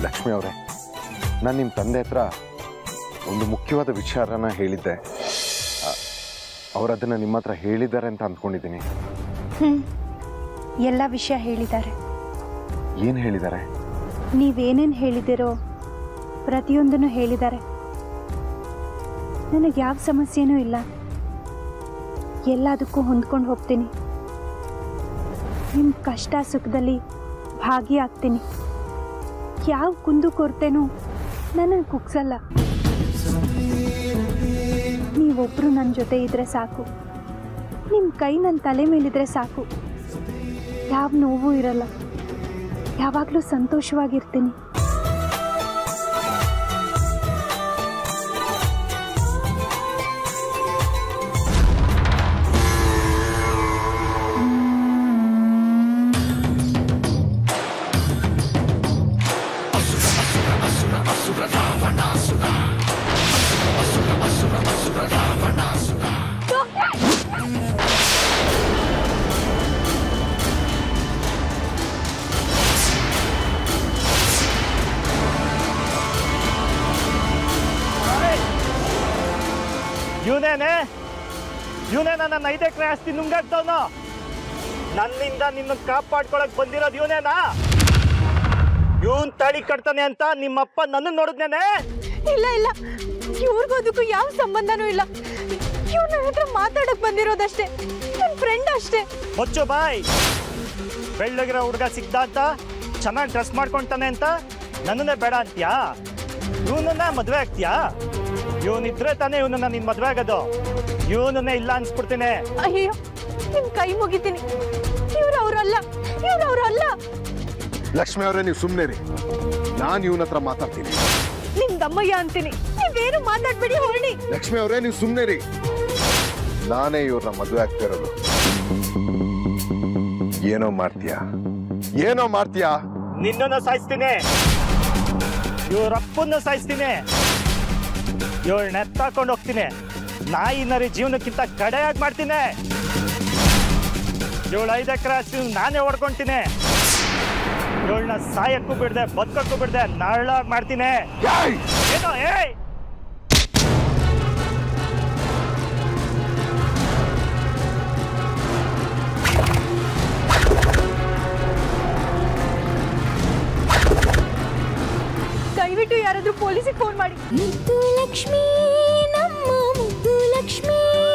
ಲಕ್ಷ್ಮಿ ಅವರೇ ನಾನು ನಿಮ್ಮ ತಂದೆ ಹತ್ರ ಒಂದು ಮುಖ್ಯವಾದ ವಿಚಾರನ ಹೇಳಿದ್ದೆ ಅವ್ರು ಅದನ್ನು ನಿಮ್ಮ ಹತ್ರ ಹೇಳಿದ್ದಾರೆ ಅಂತ ಅಂದ್ಕೊಂಡಿದ್ದೀನಿ ಹ್ಞೂ ಎಲ್ಲ ವಿಷಯ ಹೇಳಿದ್ದಾರೆ ಏನು ಹೇಳಿದ್ದಾರೆ ನೀವೇನೇನು ಹೇಳಿದಿರೋ ಪ್ರತಿಯೊಂದನ್ನು ಹೇಳಿದ್ದಾರೆ ನನಗೆ ಯಾವ ಸಮಸ್ಯೆನೂ ಇಲ್ಲ ಎಲ್ಲದಕ್ಕೂ ಹೊಂದ್ಕೊಂಡು ಹೋಗ್ತೀನಿ ನಿಮ್ಮ ಕಷ್ಟ ಸುಖದಲ್ಲಿ ಭಾಗಿಯಾಗ್ತೀನಿ ಯಾವ ಕುಂದು ಕೊರತೆನೂ ನನ್ನನ್ನು ಕುಗ್ಸಲ್ಲ ನೀವೊಬ್ಬರು ನನ್ನ ಜೊತೆ ಇದ್ರೆ ಸಾಕು ನಿಮ್ಮ ಕೈ ನನ್ನ ತಲೆ ಮೇಲಿದ್ರೆ ಸಾಕು ಯಾವ ನೋವು ಇರಲ್ಲ ಯಾವಾಗಲೂ ಸಂತೋಷವಾಗಿರ್ತೀನಿ ಇವನೇನೆ ಇವನೇ ನನ್ನ ಐದು ಎಕರೆ ಆಸ್ತಿ ನುಂಗಾಕ್ತವನು ನನ್ನಿಂದ ನಿನ್ನ ಕಾಪಾಡ್ಕೊಳಕ್ ಬಂದಿರೋದು ಇವನೇನಾ ಇವನ್ ತಾಳಿ ಕಟ್ತಾನೆ ಅಂತ ನಿಮ್ಮಪ್ಪ ನನ್ನ ನೋಡಿದ್ನೇನೆ ಇಲ್ಲ ಇಲ್ಲ ಇವ್ರಿಗೋದಕ್ಕೂ ಯಾವ ಸಂಬಂಧನೂ ಇಲ್ಲ ಇವ್ರು ನನ್ನ ಹತ್ರ ಮಾತಾಡಕ್ ಬಂದಿರೋದಷ್ಟೇ ನನ್ನ ಫ್ರೆಂಡ್ ಅಷ್ಟೇ ಹೊಚ್ಚು ಬಾಯ್ ಬೆಳ್ಳಗಿರೋ ಹುಡುಗ ಸಿಗ್ದ ಅಂತ ಚೆನ್ನಾಗಿ ಡ್ರೆಸ್ ಮಾಡ್ಕೊಂತಾನೆ ಅಂತ ನನ್ನನ್ನೇ ಬೇಡ ಅಂತ್ಯಾ ಇವನನ್ನ ಮದ್ವೆ ಆಗ್ತೀಯಾ ಇವನಿದ್ರೆ ತಾನೇ ಇವನನ್ನ ನಿನ್ ಮದ್ವೆ ಆಗೋದು ಇವನನ್ನೇ ಇಲ್ಲ ಅನ್ಸ್ಬಿಡ್ತೀನಿ ಅಯ್ಯೋ ನಿಮ್ ಕೈ ಮುಗಿತೀನಿ ಇವ್ರು ಅವ್ರಲ್ಲ ಇವ್ರು ಅವ್ರಲ್ಲ ಲಕ್ಷ್ಮಿ ಅವರೇ ನೀವು ಸುಮ್ಮನೆ ರೀ ನಾನು ಇವನ ಹತ್ರ ಮಾತಾಡ್ತೀನಿ ನಿಮ್ ದಮ್ಮಯ್ಯ ಅಂತೀನಿ ನೀವೇನು ಮಾತಾಡ್ಬೇಡಿ ಹೊರಡಿ ಲಕ್ಷ್ಮಿ ಅವರೇ ನೀವು ಸುಮ್ಮನೆ ರೀ ನಾನೇ ಇವ್ರನ್ನ ಮದುವೆ ಆಗ್ತಾ ಇರೋದು ಏನೋ ಮಾಡ್ತೀಯಾ ಏನೋ ಮಾಡ್ತೀಯಾ ನಿನ್ನನ್ನು ಸಾಯಿಸ್ತೀನಿ ಇವ್ರಪ್ಪನ್ನು ಸಾಯಿಸ್ತೀನಿ ಇವಳನ್ನ ಎತ್ತಾಕೊಂಡು ಹೋಗ್ತೀನಿ ನಾಯಿ ನರಿ ಜೀವನಕ್ಕಿಂತ ಕಡೆಯಾಗಿ ಮಾಡ್ತೀನಿ ಇವಳು ಐದು ಎಕರೆ ಆಸ್ತಿ ನಾನೇ ಹೊಡ್ಕೊಂತೀನಿ ಇವಳನ್ನ ಸಾಯಕ್ಕೂ ಬಿಡ್ದೆ ಬದುಕಕ್ಕೂ ಬಿಡ್ದೆ ನರಳಾಗಿ ಮಾಡ್ತೀನಿ ಏಯ್! ಏನೋ ಏಯ್ ದಯವಿಟ್ಟು ಯಾರಾದ್ರೂ ಪೊಲೀಸಿಗೆ ಫೋನ್ ಮಾಡಿ ಮುದ್ದು ಲಕ್ಷ್ಮೀ ನಮ್ಮ ಮುದ್ದು ಲಕ್ಷ್ಮೀ